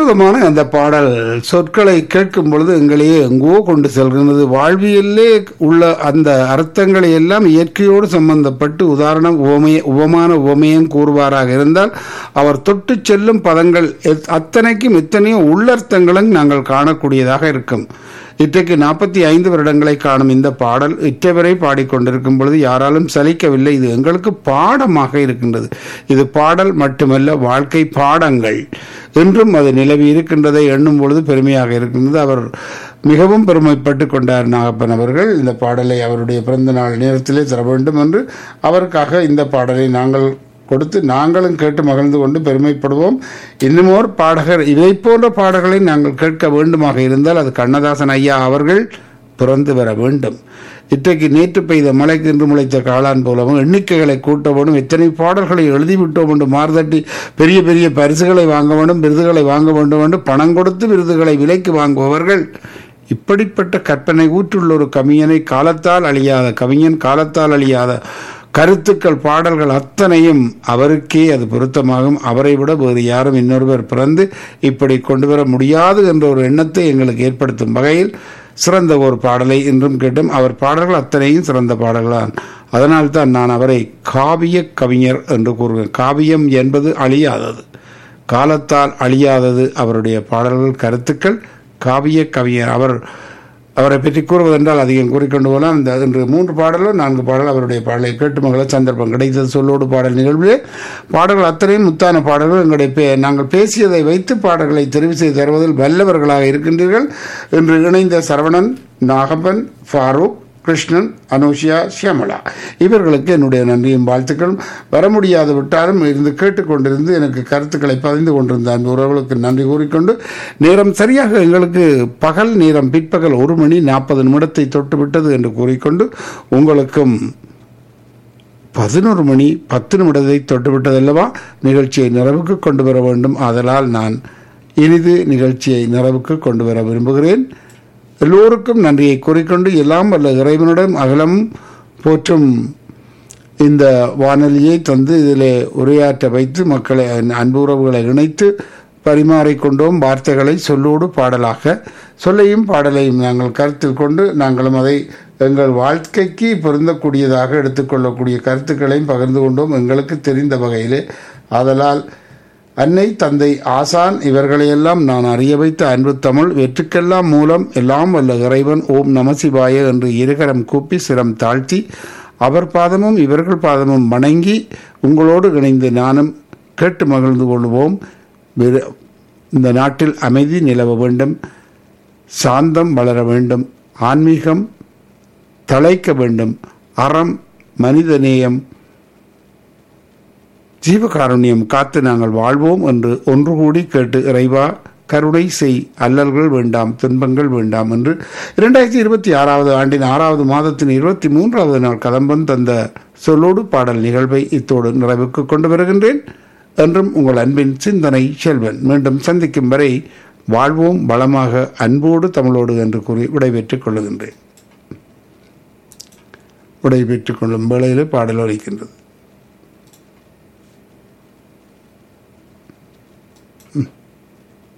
அற்புதமான அந்த பாடல் சொற்களை கேட்கும் பொழுது எங்களையே எங்கோ கொண்டு செல்கிறது வாழ்வியல்லே உள்ள அந்த அர்த்தங்களை எல்லாம் இயற்கையோடு சம்பந்தப்பட்டு உதாரணம் உவமைய உவமான உவமையம் கூறுவாராக இருந்தால் அவர் தொட்டு செல்லும் பதங்கள் எத்- அத்தனைக்கும் எத்தனையோ உள்ளர்த்தங்களும் நாங்கள் காணக்கூடியதாக இருக்கும் இன்றைக்கு நாற்பத்தி ஐந்து வருடங்களை காணும் இந்த பாடல் இற்றவரை பாடிக்கொண்டிருக்கும் பொழுது யாராலும் சலிக்கவில்லை இது எங்களுக்கு பாடமாக இருக்கின்றது இது பாடல் மட்டுமல்ல வாழ்க்கை பாடங்கள் என்றும் அது நிலவி இருக்கின்றதை எண்ணும் பொழுது பெருமையாக இருக்கின்றது அவர் மிகவும் பெருமைப்பட்டு கொண்டார் நாகப்பன் அவர்கள் இந்த பாடலை அவருடைய பிறந்த நாள் நேரத்திலே தர வேண்டும் என்று அவருக்காக இந்த பாடலை நாங்கள் கொடுத்து நாங்களும் கேட்டு மகிழ்ந்து கொண்டு பெருமைப்படுவோம் இன்னுமோர் பாடகர் இதை போன்ற பாடல்களை நாங்கள் கேட்க வேண்டுமாக இருந்தால் அது கண்ணதாசன் ஐயா அவர்கள் பிறந்து வர வேண்டும் இன்றைக்கு நேற்று பெய்த மழைக்கு இன்று முளைத்த காளான் போலவும் எண்ணிக்கைகளை கூட்ட வேண்டும் எத்தனை பாடல்களை எழுதிவிட்டோம் என்று மார்தட்டி பெரிய பெரிய பரிசுகளை வாங்க வேண்டும் விருதுகளை வாங்க வேண்டும் என்று பணம் கொடுத்து விருதுகளை விலைக்கு வாங்குபவர்கள் இப்படிப்பட்ட கற்பனை ஊற்றுள்ள ஒரு கவிஞனை காலத்தால் அழியாத கவிஞன் காலத்தால் அழியாத கருத்துக்கள் பாடல்கள் அத்தனையும் அவருக்கே அது பொருத்தமாகும் அவரை விட வேறு யாரும் இன்னொருவர் பிறந்து இப்படி கொண்டு வர முடியாது என்ற ஒரு எண்ணத்தை எங்களுக்கு ஏற்படுத்தும் வகையில் சிறந்த ஒரு பாடலை இன்றும் கேட்டும் அவர் பாடல்கள் அத்தனையும் சிறந்த பாடல்களான் அதனால்தான் நான் அவரை காவிய கவிஞர் என்று கூறுவேன் காவியம் என்பது அழியாதது காலத்தால் அழியாதது அவருடைய பாடல்கள் கருத்துக்கள் காவிய கவிஞர் அவர் அவரை பற்றி கூறுவதென்றால் அதிகம் கூறிக்கொண்டு போகலாம் இந்த இன்று மூன்று பாடலோ நான்கு பாடல் அவருடைய பாடலை கேட்டு மகள சந்தர்ப்பம் கிடைத்தது சொல்லோடு பாடல் நிகழ்விலே பாடல்கள் அத்தனையும் முத்தான பாடல்கள் எங்களுடைய பே நாங்கள் பேசியதை வைத்து பாடல்களை தெரிவு செய்து தருவதில் வல்லவர்களாக இருக்கின்றீர்கள் இன்று இணைந்த சரவணன் நாகப்பன் ஃபாரூக் கிருஷ்ணன் அனுஷியா ஷியாமலா இவர்களுக்கு என்னுடைய நன்றியும் வாழ்த்துக்களும் வர முடியாது விட்டாலும் இருந்து கேட்டுக்கொண்டிருந்து எனக்கு கருத்துக்களை பதிந்து கொண்டிருந்த அந்த உறவுகளுக்கு நன்றி கூறிக்கொண்டு நேரம் சரியாக எங்களுக்கு பகல் நேரம் பிற்பகல் ஒரு மணி நாற்பது நிமிடத்தை தொட்டு விட்டது என்று கூறிக்கொண்டு உங்களுக்கும் பதினோரு மணி பத்து நிமிடத்தை தொட்டுவிட்டதல்லவா நிகழ்ச்சியை நிறைவுக்கு கொண்டு வர வேண்டும் ஆதலால் நான் இனிது நிகழ்ச்சியை நிறைவுக்கு கொண்டு வர விரும்புகிறேன் எல்லோருக்கும் நன்றியை கூறிக்கொண்டு எல்லாம் வல்ல இறைவனுடன் அகலம் போற்றும் இந்த வானொலியை தந்து இதிலே உரையாற்ற வைத்து மக்களை அன்பு உறவுகளை இணைத்து பரிமாறிக்கொண்டோம் வார்த்தைகளை சொல்லோடு பாடலாக சொல்லையும் பாடலையும் நாங்கள் கருத்தில் கொண்டு நாங்களும் அதை எங்கள் வாழ்க்கைக்கு பொருந்தக்கூடியதாக எடுத்துக்கொள்ளக்கூடிய கருத்துக்களையும் பகிர்ந்து கொண்டோம் எங்களுக்கு தெரிந்த வகையிலே ஆதலால் அன்னை தந்தை ஆசான் இவர்களையெல்லாம் நான் அறிய வைத்த அன்பு தமிழ் வெற்றுக்கெல்லாம் மூலம் எல்லாம் வல்ல இறைவன் ஓம் நமசிவாய என்று இருகரம் கூப்பி சிரம் தாழ்த்தி அவர் பாதமும் இவர்கள் பாதமும் வணங்கி உங்களோடு இணைந்து நானும் கேட்டு மகிழ்ந்து கொள்வோம் வெறு- இந்த நாட்டில் அமைதி நிலவ வேண்டும் சாந்தம் வளர வேண்டும் ஆன்மீகம் தழைக்க வேண்டும் அறம் மனிதநேயம் ஜீவகாருண்யம் காத்து நாங்கள் வாழ்வோம் என்று ஒன்று கூடி கேட்டு இறைவா கருணை செய் அல்லல்கள் வேண்டாம் துன்பங்கள் வேண்டாம் என்று இரண்டாயிரத்தி இருபத்தி ஆறாவது ஆண்டின் ஆறாவது மாதத்தின் இருபத்தி மூன்றாவது நாள் கதம்பன் தந்த சொல்லோடு பாடல் நிகழ்வை இத்தோடு நிறைவுக்கு கொண்டு வருகின்றேன் என்றும் உங்கள் அன்பின் சிந்தனை செல்வன் மீண்டும் சந்திக்கும் வரை வாழ்வோம் வளமாக அன்போடு தமிழோடு என்று கூறி விடைபெற்றுக் கொள்ளுகின்றேன் விடைபெற்றுக் கொள்ளும் வேளையிலே பாடல் ஒலிக்கின்றது